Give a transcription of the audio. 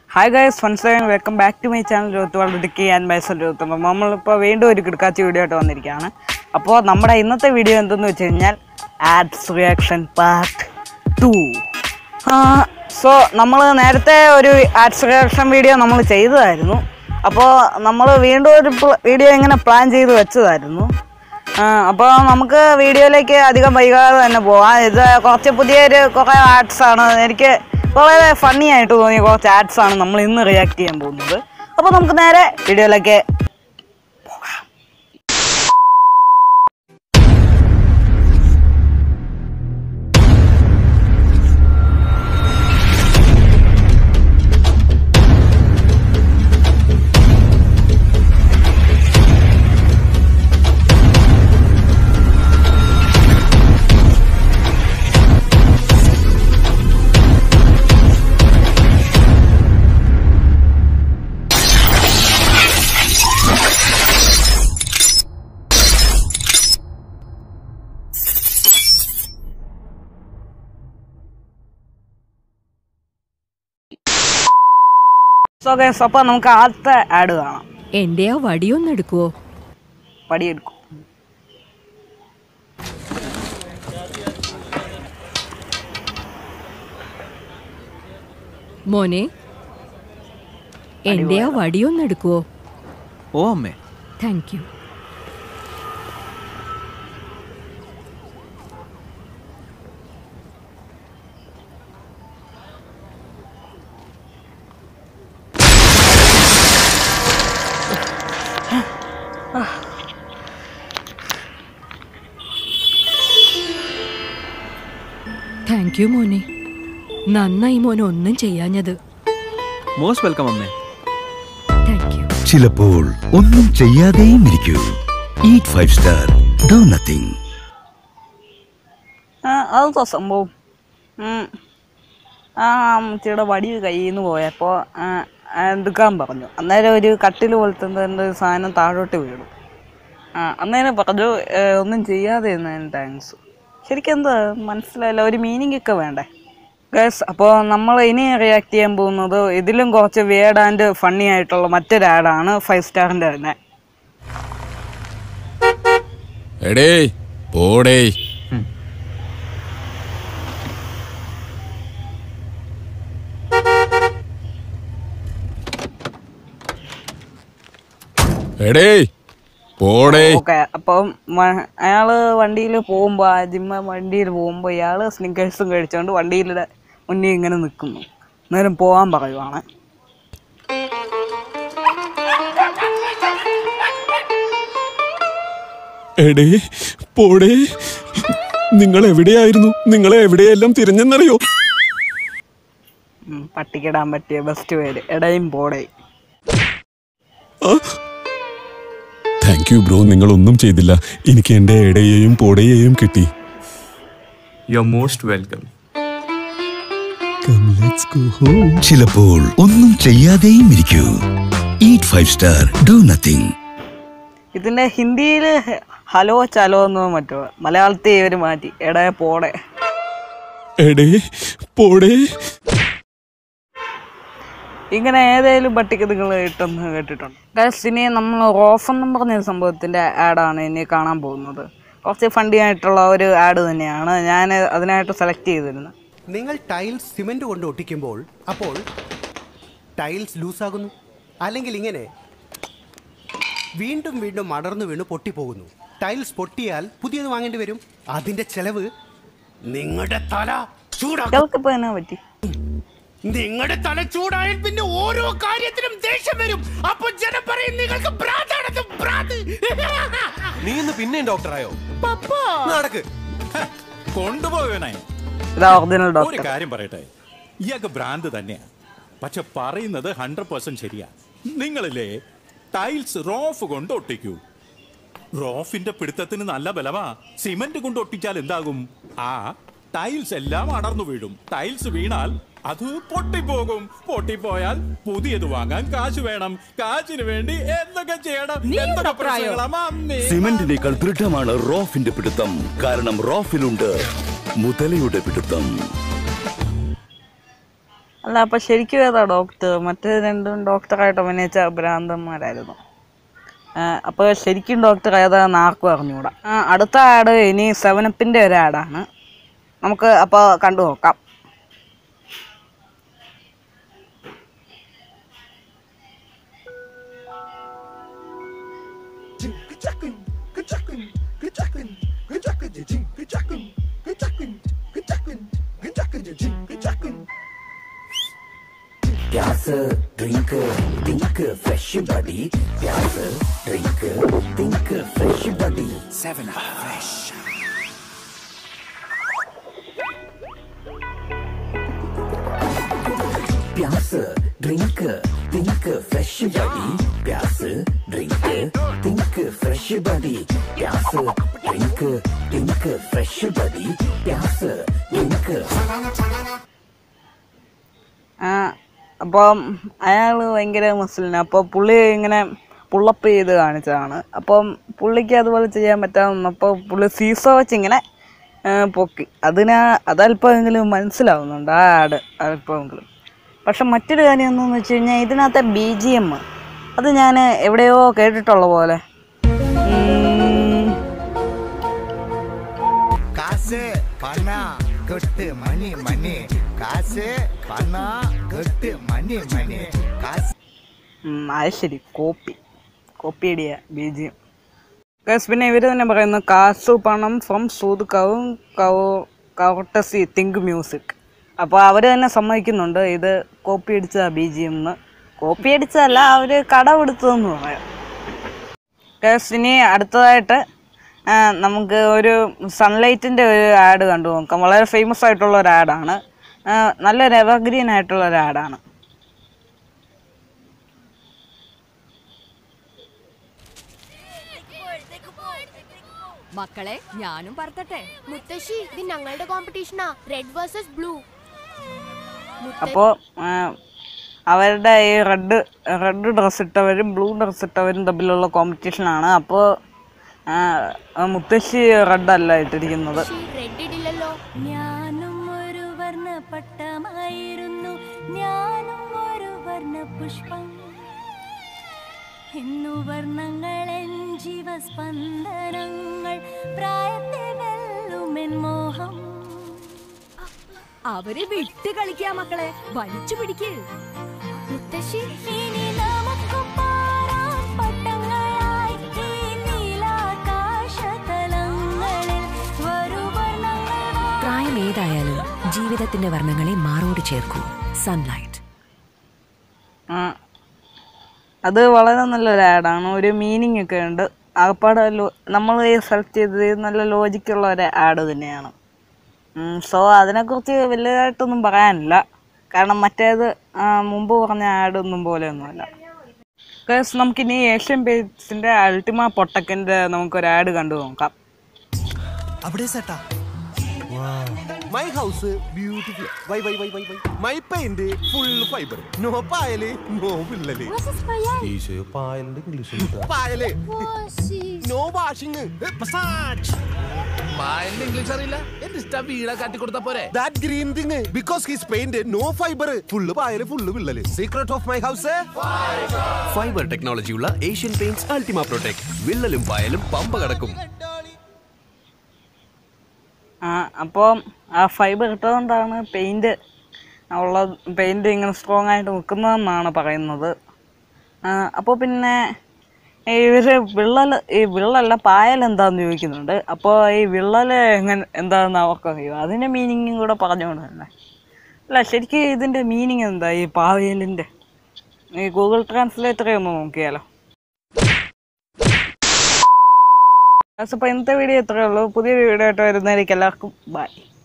Hi guys once again welcome back to my channel രോത്തുവാൾ Idukki and myself രോത്തുമ്പോൾ നമ്മളിപ്പോൾ വീണ്ടും ഒരു കിടക്കാച്ച വീഡിയോ ആയിട്ട് വന്നിരിക്കുകയാണ് അപ്പോൾ നമ്മുടെ ഇന്നത്തെ വീഡിയോ എന്തെന്ന് വെച്ച് കഴിഞ്ഞാൽ ads reaction part two so നമ്മൾ നേരത്തെ ഒരു ആഡ്സ് റിയാക്ഷൻ വീഡിയോ നമ്മൾ ചെയ്തതായിരുന്നു അപ്പോൾ നമ്മൾ വീണ്ടും ഒരു വീഡിയോ ഇങ്ങനെ പ്ലാൻ ചെയ്ത് വെച്ചതായിരുന്നു അപ്പോൾ നമുക്ക് വീഡിയോയിലേക്ക് അധികം വൈകാതെ തന്നെ പോവാം ഇത് കുറച്ച് പുതിയൊരു കുറേ ആർട്സ് ആണ് എനിക്ക് വളരെ ഫണ്ണി ആയിട്ട് തോന്നിയ കുറച്ച് ആഡ്സ് ആണ് നമ്മൾ ഇന്ന് റിയാക്ട് ചെയ്യാൻ പോകുന്നത് അപ്പോൾ നമുക്ക് നേരെ വീഡിയോയിലേക്ക് പോകാം സോ ഗൈസ് അപ്പോൾ നമുക്ക് ആദ്യത്തെ ആഡ് കാണാം എന്റെ ആ വടിയൊന്നെടുക്കുവോ പടിയെടുക്കും മോനെ എന്റെ ആ വടിയൊന്നെടുക്കുവോ ഓ അമ്മേ താങ്ക് യു താങ്ക് യു മോനെ നന്നായി മോനെ ഒന്നും ചെയ്യാഞ്ഞത് മോസ്റ്റ് വെൽക്കം അമ്മേ താങ്ക് യു ചിലപ്പോൾ ഒന്നും ചെയ്യാതെയും ഇരിക്കൂ eat five star do nothing ആ, അതെന്താ സംഭവം ഉം. ആ അമ്മച്ചിയുടെ വടി കയ്യിൽ നിന്ന് പോയപ്പോൾ എടുക്കാൻ പറഞ്ഞു അന്നേരം ഒരു കട്ടിൽ പോലത്തെ എന്തോ എന്തോ ഒരു സാധനം താഴോട്ട് വീണു ആ അന്നേരം പറഞ്ഞു "ഏ, ഒന്നും ചെയ്യാതെ ഇരുന്നതിന് താങ്ക്സ് ശരിക്കും എന്താ മനസ്സിലായില്ല ഒരു മീനിങ് ഒക്കെ വേണ്ടേ ഗസ് അപ്പോൾ നമ്മൾ ഇനി റിയാക്ട് ചെയ്യാൻ പോകുന്നത് ഇതിലും കുറച്ച് വേഡ് ആൻഡ് ഫണ്ണി ആയിട്ടുള്ള മറ്റൊരു ആഡാണ് ഫൈവ് സ്റ്റാറിൻ്റെ തന്നെ എടേ പോടേ എടേ പോടേ ഓക്കെ അപ്പം വ- അയാള് വണ്ടിയിൽ പോകുമ്പോൾ ആ ജിമ്മ വണ്ടിയിൽ പോകുമ്പോൾ ഇയാൾ സ്നിക്കേഴ്സും കഴിച്ചുകൊണ്ട് വണ്ടിയിലെ മുന്നിൽ ഇങ്ങനെ നിൽക്കുന്നു അന്നേരം പോകാൻ പറയുവാണ് എടേ പോടേ നിങ്ങൾ എവിടെയായിരുന്നു നിങ്ങളെ എവിടെയെല്ലാം തിരഞ്ഞെന്നറിയോ ഉം, പട്ടിക്കിടാൻ പറ്റിയ ബെസ്റ്റ് പേര് എടയും പോടയും താങ്ക് യു ബ്രോ നിങ്ങൾ ഒന്നും ചെയ്തില്ല എനിക്ക് എന്റെ എടയെയും പോടയെയും കിട്ടി you are most welcome Come, let's go home. ചിലപ്പോൾ ഒന്നും ചെയ്യാതെയും ഇരിക്കൂ eat five star do nothing ഇതിൻ്റെ ഹിന്ദിയിൽ ഹലോ ചലോ എന്നോ മറ്റോ മലയാളത്തിൽ ഇവർ മാറ്റി എടേ പോടെ എടേ പോടേ ഇങ്ങനെ ഏതെങ്കിലും പട്ടിക്ക് നിങ്ങൾ ഇട്ടെന്ന് കേട്ടിട്ടുണ്ട് ഗൈസ് ഇനി നമ്മൾ റോഫ് എന്നും പറഞ്ഞ സംഭവത്തിൻ്റെ ആഡാണ് ഇനി കാണാൻ പോകുന്നത് കുറച്ച് ഫണ്ടി ആയിട്ടുള്ള ഒരു ആഡ് തന്നെയാണ് ഞാൻ അതിനായിട്ട് സെലക്ട് ചെയ്തിരുന്നത് നിങ്ങൾ ടൈൽസ് സിമന്റ് കൊണ്ട് ഒട്ടിക്കുമ്പോൾ അപ്പോൾ ടൈൽസ് ലൂസാകുന്നു അല്ലെങ്കിൽ ഇങ്ങനെ വീണ്ടും വീണ്ടും അടർന്നു വീണ് പൊട്ടിപ്പോകുന്നു ടൈൽസ് പൊട്ടിയാൽ പുതിയത് വാങ്ങേണ്ടി വരും അതിന്റെ ചെലവ് നിങ്ങളുടെ തല ചൂടാകും ഇയാൾക്കിപ്പോൾ എന്നാ പറ്റി നിങ്ങളുടെ തല ചൂടായാൽ പിന്നെ ഓരോ കാര്യത്തിനും ദേഷ്യം വരും അപ്പോൾ ജനം പറയും നിങ്ങൾക്ക് ഭ്രാന്താണെന്ന് ഭ്രാന്ത് നീ ഇന്ന് പിന്നെയും ഡോക്ടറായോ നടക്ക് കൊണ്ടുപോകണേ ഇതാ ഒറിജിനൽ ഒരു ഡോക്ടർ കാര്യം പറയട്ടെ ഇയാൾക്ക് ഭ്രാന്ത് തന്നെയാ പക്ഷെ പറയുന്നത് ഹൺഡ്രഡ് പെർസെന്റ് ശരിയാ നിങ്ങളില്ലേ ടൈൽസ് റോഫ് കൊണ്ട് ഒട്ടിക്കൂ റോഫിന്റെ പിടുത്തത്തിന് നല്ല ബലമാ സിമന്റ് കൊണ്ട് ഒട്ടിച്ചാൽ എന്താകും ആ ടൈൽസ് എല്ലാം അടർന്നു വീഴും ടൈൽസ് വീണാൽ അത് പൊട്ടിപ്പോകും പൊട്ടിപ്പോയാൽ പുതിയത് വാങ്ങാൻ കാശ് വേണം കാശിന് വേണ്ടി എന്തൊക്കെ ചെയ്യണം എന്തൊക്കെ പ്രശ്നങ്ങളാ മമ്മി സിമന്റിനേക്കാൾ ദൃഢമാണ് റോഫിന്റെ പിടുത്തം കാരണം റോഫിലുണ്ട് മുതലയുടെ പിടുത്തം അല്ല അപ്പം ശരിക്കും ഏതാ ഡോക്ടർ മറ്റേ രണ്ടും ഡോക്ടറായിട്ട് അഭിനയിച്ച ഭ്രാന്തന്മാരായിരുന്നു അപ്പോൾ ശരിക്കും ഡോക്ടർ ഏതാണെന്ന് ആർക്കും അറിഞ്ഞുകൂടാ ആ, അടുത്ത ആഡ് ഇനി സെവനപ്പിൻ്റെ ഒരു ആഡാണ് നമുക്ക് അപ്പോൾ കണ്ടു നോക്കാം प्यास ड्रिंक थिंक फ्रेश बॉडी प्यास drink think fresh body seven fresh प्यास ड्रिंक थिंक फ्रेश बॉडी प्यास ड्रिंक थिंक फ्रेश बॉडी प्यास ड्रिंक थिंक फ्रेश बॉडी प्यास ड्रिंक ആ, അപ്പം അയാൾ ഭയങ്കര മുസ്ലിം അപ്പോൾ പുള്ളി ഇങ്ങനെ പുള്ളപ്പ് ചെയ്ത് കാണിച്ചതാണ് അപ്പം പുള്ളിക്ക് അതുപോലെ ചെയ്യാൻ പറ്റാമെന്നപ്പോൾ പുള്ളി സീസോ വെച്ച് ഇങ്ങനെ ആ, പൊക്കി അതിന് അതല്പമെങ്കിലും മനസ്സിലാവുന്നുണ്ട് ആ ആട് അല്പമെങ്കിലും പക്ഷെ മറ്റൊരു കാര്യം എന്താണെന്ന് വെച്ച് കഴിഞ്ഞാൽ ഇതിനകത്തെ ബി ജി എം അത് ഞാൻ എവിടെയോ കേട്ടിട്ടുള്ള പോലെ ഉം, காசு பணம் கொட்டு மணி மணி காசு பணம் கொட்டு மணி மணி காசு ഉം, അത് ശരി കോപ്പി കോപ്പി അടിയ ബി ജി എം ഗസ് പിന്നെ ഇവർ തന്നെ പറയുന്നു Kaasu Panam from Soodhu Kavvum courtesy Think Music അപ്പോൾ അവർ തന്നെ സമ്മതിക്കുന്നുണ്ട് ഇത് കോപ്പി അടിച്ച ബി ജി എം എന്ന് കോപ്പി അടിച്ചതല്ല അവർ കടമെടുത്തതെന്ന് പറയാം ഗസ് ഇനി അടുത്തതായിട്ട് ആ, നമുക്ക് ഒരു സൺലൈറ്റിൻ്റെ ഒരു ആഡ് കണ്ടു നോക്കാം വളരെ ഫേമസ് ആയിട്ടുള്ള ഒരു ആഡാണ് നല്ലൊരു എവർഗ്രീൻ ആയിട്ടുള്ള ഒരു ആഡാണ് മക്കളെ ഞാനും പറത്തട്ടെ മുത്തശ്ശി ഇത് ഞങ്ങളുടെ കോമ്പറ്റീഷനാ റെഡ് വേഴ്സസ് ബ്ലൂ അപ്പോൾ അവരുടെ ഈ റെഡ് റെഡ് ഡ്രസ്സ് ഇട്ടവരും ബ്ലൂ ഡ്രസ്സ് ഇട്ടവരും തമ്മിലുള്ള കോമ്പറ്റീഷനാണ് അപ്പോൾ മുത്തശ്ശി റെഡ് അല്ല ഇട്ടിരിക്കുന്നത് റെഡ് ഇടില്ലല്ലോ ഞാനും ഒരു വർണ്ണപ്പട്ടമായിരുന്നു ഞാനും ഒരു വർണ്ണ പുഷ്പം ഇന്നു വർണ്ണങ്ങളെൻ ജീവസ്പന്ദനങ്ങൾ പ്രായത്തെ വെല്ലുമെൻ മോഹം അവരെ വിട്ട് കളിക്കാ മക്കളെ വലിച്ചു പിടിക്ക് മുത്തശ്ശി ഇനി നമുക്ക് പാറാം പട്ടങ്ങളായി ഈ നീലാകാശതലങ്ങളിൽ വരൂ വർണ്ണങ്ങൾ പ്രായം ഏതായാലും ജീവിതത്തിന്റെ വർണ്ണങ്ങളെ മാറോട് ചേർക്കൂ സൺലൈറ്റ് ആ, അത് വളരെ നല്ലൊരു ആഡാണ് ഒരു മീനിങ് ഒക്കെ ഉണ്ട് ആകപ്പാടെ നമ്മൾ സെലക്ട് ചെയ്തത് നല്ല ലോജിക്കുള്ള ഒരു ആഡ് തന്നെയാണ് സോ അതിനെക്കുറിച്ച് വലുതായിട്ടൊന്നും പറയാനില്ല കാരണം മറ്റേത് ആ, മുമ്പ് പറഞ്ഞ ആഡൊന്നും പോലെയൊന്നുമല്ല ഗൈസ് നമുക്കിനി ഏഷ്യൻ പേറ്റ്സിൻ്റെ അൾട്ടിമ പൊട്ടക്കിൻ്റെ നമുക്കൊരു ആഡ് കണ്ടു നോക്കാം അവിടെ സെട്ടാ my house beautiful why why why why why my paint full fibre no പായല് നോ വിള്ളല് ഈശോ പായലിന്റെ ഇംഗ്ലീഷ് പായല് നോ വാഷിംഗ് പായലിന്റെ ഇംഗ്ലീഷ് അറിയില്ല എന്റെ ഇഷ്ടം വീട കാട്ടി കൊടുത്ത പോരെ that green thing because his paint no fibre full പായല് ഫുള്ള് വിള്ളല് secret of my house fibre ടെക്നോളജിയുള്ള ഏഷ്യൻ പെയിന്റ്സ് അൾട്ടിമ പ്രൊട്ടക്ട് വിള്ളലും പായലും പമ്പ കടക്കും ആ അപ്പോൾ ആ ഫൈബർ ഇട്ടതുകൊണ്ടാണ് പെയിൻറ് ഉള്ള പെയിൻറ് ഇങ്ങനെ സ്ട്രോങ് ആയിട്ട് നിൽക്കുന്നതെന്നാണ് പറയുന്നത് അപ്പോൾ പിന്നെ ഇവർ വിള്ളൽ ഈ വിള്ളല്ല പായൽ എന്താണെന്ന് ചോദിക്കുന്നുണ്ട് അപ്പോൾ ഈ വിള്ളൽ എങ്ങനെ എന്താണെന്ന് അവർക്കറിയോ അതിൻ്റെ മീനിങ്ങും കൂടെ പറഞ്ഞുകൊണ്ട് തന്നെ അല്ല ശരിക്കും ഇതിൻ്റെ മീനിങ് എന്താ ഈ പായലിൻ്റെ ഈ ഗൂഗിൾ ട്രാൻസ്ലേറ്ററെ ഒന്ന് നോക്കിയാലോ അപ്പോൾ ഇന്നത്തെ വീഡിയോ ഇത്രയേ ഉള്ളൂ പുതിയൊരു വീഡിയോ ആയിട്ട് വരുന്നതായിരിക്കും എല്ലാവർക്കും ബൈ